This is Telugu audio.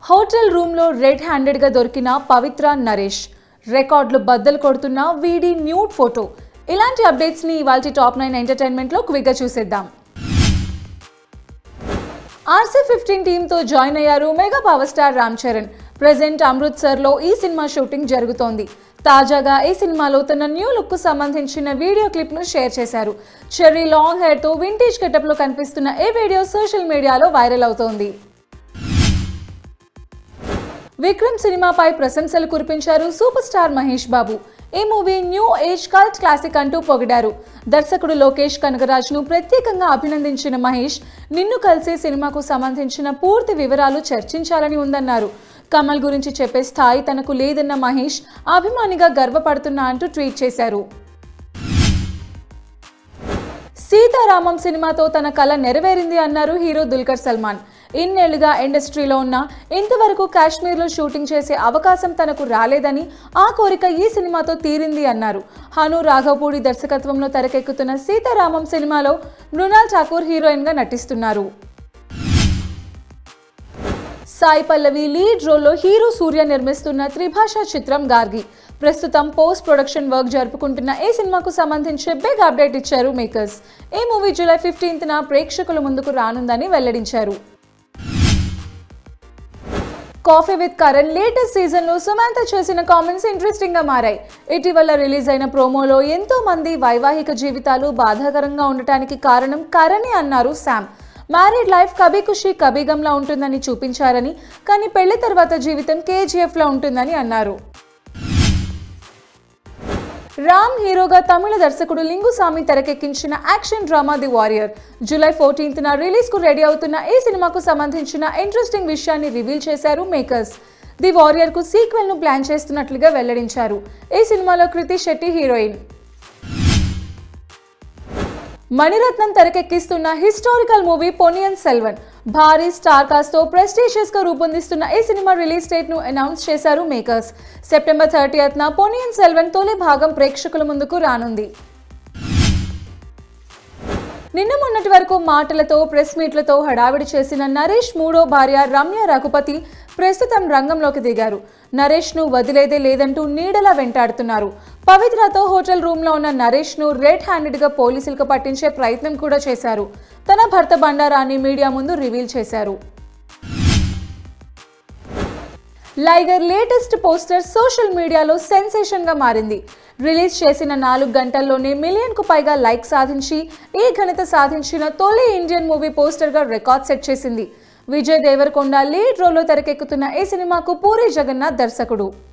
హోటల్ రూమ్లో రెడ్ హ్యాండెడ్గా దొరికిన పవిత్ర నరేష్ రికార్డులు బద్దలు కొడుతున్న వీడి న్యూడ్ ఫోటో ఇలాంటి అప్డేట్స్ని ఇవాళ టాప్ నైన్ ఎంటర్టైన్మెంట్లో క్విక్గా చూసేద్దాం ఆర్సీ ఫిఫ్టీన్ టీంతో జాయిన్ అయ్యారు mega power star Ram Charan present అమృత్సర్లో ఈ సినిమా షూటింగ్ జరుగుతోంది తాజాగా ఈ సినిమాలో తన న్యూ లుక్ సంబంధించిన వీడియో క్లిప్ను షేర్ చేశారు చెర్రీ లాంగ్ హెయిర్తో వింటేజ్ గెటప్లో కనిపిస్తున్న ఈ వీడియో సోషల్ మీడియాలో వైరల్ అవుతోంది విక్రమ్ సినిమాపై ప్రశంసలు కురిపించారు సూపర్ స్టార్ మహేష్ బాబు ఈ movie new age cult classic అంటూ పొగిడారు దర్శకుడు లోకేష్ కనగరాజ్ను ప్రత్యేకంగా అభినందించిన మహేష్ నిన్ను కలిసే సినిమాకు సంబంధించిన పూర్తి వివరాలు చర్చించాలని ఉందన్నారు కమల్ గురించి చెప్పే స్థాయి తనకు లేదన్న మహేష్ అభిమానిగా గర్వపడుతున్నా అంటూ ట్వీట్ చేశారు సీతారామం సినిమాతో తన కళ నెరవేరింది అన్నారు హీరో దుల్కర్ సల్మాన్ ఇన్నేళ్లుగా ఇండస్ట్రీలో ఉన్న ఇంతవరకు కాశ్మీర్లో షూటింగ్ చేసే అవకాశం తనకు రాలేదని ఆ కోరిక ఈ సినిమాతో తీరింది అన్నారు హను రాఘవపూడి దర్శకత్వంలో తెరకెక్కుతున్న సీతారామం సినిమాలో మృణాల్ ఠాకూర్ హీరోయిన్గా నటిస్తున్నారు సాయి పల్లవి లీడ్ రోల్లో హీరో సూర్య నిర్మిస్తున్న త్రిభాషా చిత్రం గార్గి ప్రస్తుతం పోస్ట్ ప్రొడక్షన్ వర్క్ జరుపుకుంటున్న ఈ సినిమాకు సంబంధించి బిగ్ అప్డేట్ ఇచ్చారు మేకర్స్ ఈ మూవీ జూలై ఫిఫ్టీన్త్న ప్రేక్షకుల ముందుకు రానుందని వెల్లడించారు coffee with Karan latest season లో సుమాంత చేసిన కామెంట్స్ ఇంట్రెస్టింగ్ గా మారాయి ఇటీవల రిలీజ్ అయిన ప్రోమోలో ఎంతో మంది వైవాహిక జీవితాలు బాధాకరంగా ఉండటానికి కారణం కరణే అన్నారు శామ్ మ్యారీడ్ లైఫ్ కబీ ఖుషి కబీ గమ్లా ఉంటుందని చూపించారని కానీ పెళ్లి తర్వాత జీవితం కేజీఎఫ్ లా ఉంటుందని అన్నారు రామ్ హీరోగా తమిళ దర్శకుడు లింగుస్వామి తెరకెక్కించిన action drama the warrior July ఫోర్టీన్త్న రిలీజ్కు ready అవుతున్న ఈ సినిమాకు సంబంధించిన ఇంట్రెస్టింగ్ విషయాన్ని రివీల్ చేశారు మేకర్స్ ది వారియర్కు సీక్వెల్ను ప్లాన్ చేస్తున్నట్లుగా వెల్లడించారు ఈ సినిమాలో కృతి Shetty heroine Mani Ratnam తెరకెక్కిస్తున్న historical movie Ponniyin Selvan భారీ స్టార్ కాస్ట్తో ప్రెస్టీషియస్ గా రూపొందిస్తున్న ఈ సినిమా రిలీజ్ డేట్ ను అనౌన్స్ చేశారు మేకర్స్ సెప్టెంబర్ థర్టీయత్న పొనియన్ సెల్వన్ తొలి భాగం ప్రేక్షకుల ముందుకు రానుంది నిన్న మొన్నటి వరకు మాటలతో ప్రెస్ మీట్లతో హడావిడి చేసిన నరేష్ మూడో భార్య రమ్య రఘుపతి ప్రస్తుతం రంగంలోకి దిగారు నరేష్ను వదిలేదే లేదంటూ నీడలా వెంటాడుతున్నారు పవిత్రతో హోటల్ రూమ్లో ఉన్న నరేష్ను రెడ్ హ్యాండెడ్గా పోలీసులకు పట్టించే ప్రయత్నం కూడా చేశారు తన భర్త బండారాన్ని మీడియా ముందు రివీల్ చేశారు లైగర్ లేటెస్ట్ పోస్టర్ సోషల్ మీడియాలో సెన్సేషన్ గా మారింది రిలీజ్ చేసిన నాలుగు గంటల్లోనే మిలియన్ కు పైగా లైక్ సాధించి ఈ ఘనత సాధించిన తొలి ఇండియన్ మూవీ పోస్టర్ గా రికార్డ్ సెట్ చేసింది విజయ్ దేవరకొండ లీడ్ రోల్లో తెరకెక్కుతున్న ఈ సినిమాకు పూరి జగన్నాథ్ దర్శకుడు